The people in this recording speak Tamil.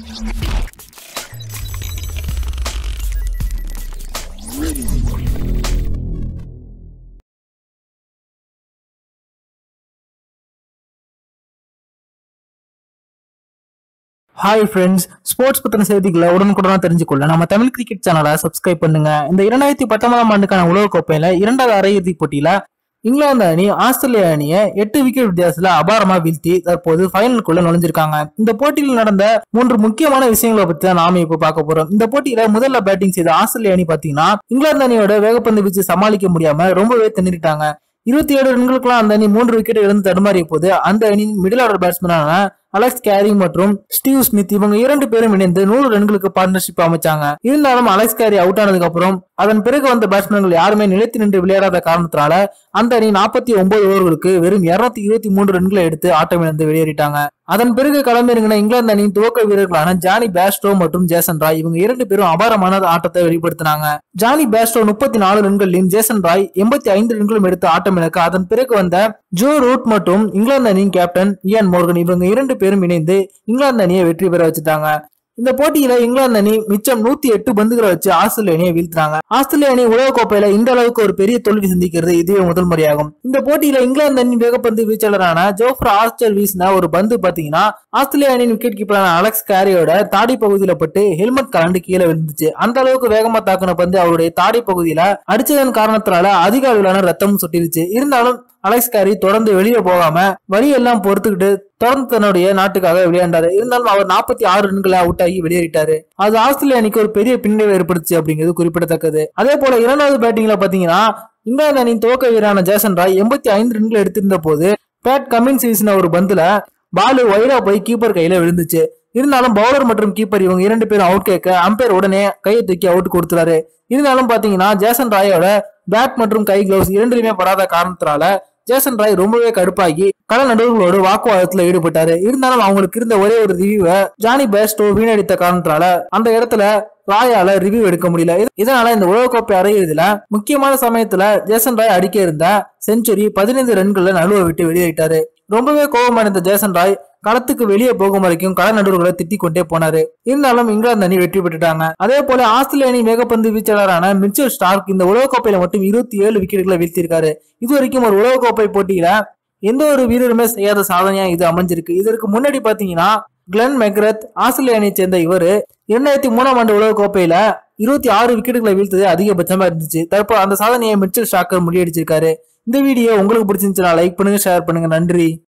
ஹாய் ஃப்ரெண்ட்ஸ் ஸ்போர்ட்ஸ் பத்தின செய்திகளை உடனுக்குடனா தெரிஞ்சுக்கொள்ள நம்ம தமிழ் கிரிக்கெட் சேனலை சப்ஸ்கிரைப் பண்ணுங்க இந்த இரண்டாயிரத்தி பத்தொன்பதாம் ஆண்டுக்கான உலகக்கோப்பையில இரண்டாவது அரையிறுதி போட்டியில இங்கிலாந்து அணி ஆஸ்திரேலிய அணியை எட்டு விக்கெட் வித்தியாசத்துல அபாரமா வீழ்த்தி தற்போது ஃபைனலுக்குள்ள நுழைஞ்சிருக்காங்க இந்த போட்டியில் நடந்த மூன்று முக்கியமான விஷயங்களை பத்தி தான் நாம இப்ப பார்க்க போறோம் இந்த போட்டியில முதல்ல பேட்டிங் செய்த ஆஸ்திரேலிய அணி பாத்தீங்கன்னா இங்கிலாந்து அணியோட வேகப்பந்து வீச்சு சமாளிக்க முடியாம ரொம்பவே திணறிட்டாங்க இருபத்தி ஏழு ரன்களுக்கெல்லாம் அந்த அணி மூன்று விக்கெட் இழந்து தடுமாறிய போது அந்த அணியின் மிடில் ஆர்டர் பேட்ஸ்மேனான அலெக்ஸ் கேரி மற்றும் ஸ்டீவ் ஸ்மித் இவங்க இரண்டு பேரும் இணைந்து நூறு ரன்களுக்கு பார்ட்னர்ஷிப் அமைச்சாங்க இருந்தாலும் அலெக்ஸ் கேரி அவுட் ஆனதுக்கு அப்புறம் அதன் பிறகு வந்த பேட்ஸ்மேன்கள் யாருமே நிலைத்து நின்று விளையாடாத காரணத்தினால அந்த அணி நாற்பத்தி ஒன்பது ஓவர்களுக்கு வெறும் இருநூத்தி இருபத்தி மூன்று ரன்களை எடுத்து ஆட்டமிழந்து வெளியேறிட்டாங்க அதன் பிறகு களமிறங்கின இங்கிலாந்து அணியின் துவக்க வீரர்களான ஜானி பேஸ்டோ மற்றும் ஜேசன் ராய் இவங்க இரண்டு பேரும் அபாரமான ஆட்டத்தை வெளிப்படுத்தினாங்க ஜானி பேஸ்டோ முப்பத்தி நாலு ரன்களையும் ஜேசன் ராய் எண்பத்தி ஐந்து ரன்களும் எடுத்து ஆட்டமிழக்க அதன் பிறகு வந்த ஜோ ரூட் மற்றும் இங்கிலாந்து அணியின் கேப்டன் இயான் மோர்கன் இவங்க இரண்டு பேரும் இணைந்து இங்கிலாந்து அணியை வெற்றி பெற வச்சுட்டாங்க இந்த போட்டியில இங்கிலாந்து அணி மிச்சம் நூத்தி எட்டு பந்துகளை வச்சு ஆஸ்திரேலிய அணியை வீழ்த்தினாங்க ஆஸ்திரேலிய அணி உலகக்கோப்பையில இந்த அளவுக்கு ஒரு பெரிய தோல்வி சந்திக்கிறது இதுவே முதல் முறையாகும் இந்த போட்டியில இங்கிலாந்து அணி வேகப்பந்து வீச்சாளரான ஜோஃப்ரா ஆஸ்டர் வீசின ஒரு பந்து பாத்தீங்கன்னா ஆஸ்திரேலிய அணியின் விக்கெட் கீப்பரான அலெக்ஸ் கேரியோட தாடி பகுதியில பட்டு ஹெல்மெட் கலண்டு கீழே விழுந்துச்சு அந்த அளவுக்கு வேகமா தாக்குன பந்து அவருடைய தாடி பகுதியில அடிச்சதன் காரணத்தினால அதிக அளவிலான ரத்தமும் சொட்டிருச்சு இருந்தாலும் அலெக்ஸ் கேரி தொடர்ந்து வெளியே போகாம வழியெல்லாம் பொறுத்துக்கிட்டு தொடர்ந்து தன்னுடைய நாட்டுக்காக விளையாண்டாரு இருந்தாலும் அவர் நாற்பத்தி ஆறு ரன்களை அவுட் ஆகி வெளியேறிட்டாரு அது ஆஸ்திரேலிய அணிக்கு ஒரு பெரிய பின்னடைவு ஏற்படுச்சு அப்படிங்கிறது குறிப்பிடத்தக்கது அதே போல இரண்டாவது பேட்டிங்ல பாத்தீங்கன்னா இங்கிலாந்து அணியின் துவக்க வீரரான ஜேசன் ராய் எண்பத்தி ஐந்து ரன்கள் எடுத்திருந்த போது பேட் கமின்ஸ் வீசின ஒரு பந்துல பாலு வைரா போய் கீப்பர் கையில விழுந்துச்சு இருந்தாலும் பவுலர் மற்றும் கீப்பர் இவங்க இரண்டு பேரும் அவுட் கேட்க அம்பையர் உடனே கையை தூக்கி அவுட் கொடுத்துறாரு இருந்தாலும் பாத்தீங்கன்னா ஜேசன் ராயோட பேட் மற்றும் கை கிளவுஸ் இரண்டுலயுமே படாத காரணத்தினால ஜேசன் ராய் ரொம்பவே கடுப்பாகி கள நடுவர்களோடு வாக்குவாதத்துல ஈடுபட்டாரு இருந்தாலும் அவங்களுக்கு இருந்த ஒரே ஒரு ரிவ்யூவை ஜானி பேஸ்டோ வீணடித்த காரணத்தினால அந்த இடத்துல ராயால ரிவ்யூ எடுக்க முடியல இது- இதனால இந்த உலகக்கோப்பை அரையிறுதியில முக்கியமான சமயத்துல ஜேசன் ராய் அடிக்க இருந்த செஞ்சுரி பதினைந்து ரன்களை நழுவ விட்டு வெளியேறிட்டாரு ரொம்பவே கோபமடைந்த ஜேசன் ராய் களத்துக்கு வெளியே போகும் வரைக்கும் கள நடுவர்களை திட்டிக் கொண்டே போனாரு இருந்தாலும் இங்கிலாந்து அணி வெற்றி பெற்றுட்டாங்க அதே போல ஆஸ்திரேலிய அணி வேகப்பந்து வீச்சாளரான மிச்சல் ஸ்டார்க் இந்த உலகக்கோப்பையில மட்டும் இருபத்தி ஏழு விக்கெட்டுகளை வீழ்த்தியிருக்காரு இது வரைக்கும் ஒரு உலகக்கோப்பை போட்டியில எந்த ஒரு வீரருமே செய்யாத சாதனையா இது அமைஞ்சிருக்கு இதற்கு முன்னாடி பாத்தீங்கன்னா கிளென் மெக்ரத் ஆஸ்திரேலிய அணியை சேர்ந்த இவரு இரண்டாயிரத்தி மூணாம் ஆண்டு உலக கோப்பையில இருபத்தி ஆறு விக்கெட்டுகளை வீழ்த்தது அதிகபட்சமா இருந்துச்சு தற்போது அந்த சாதனையை மிச்சல் ஸ்டாக்கர் முறியடிச்சிருக்காரு இந்த வீடியோ உங்களுக்கு பிடிச்சிருந்துச்சுன்னா லைக் பண்ணுங்க ஷேர் பண்ணுங்க நன்றி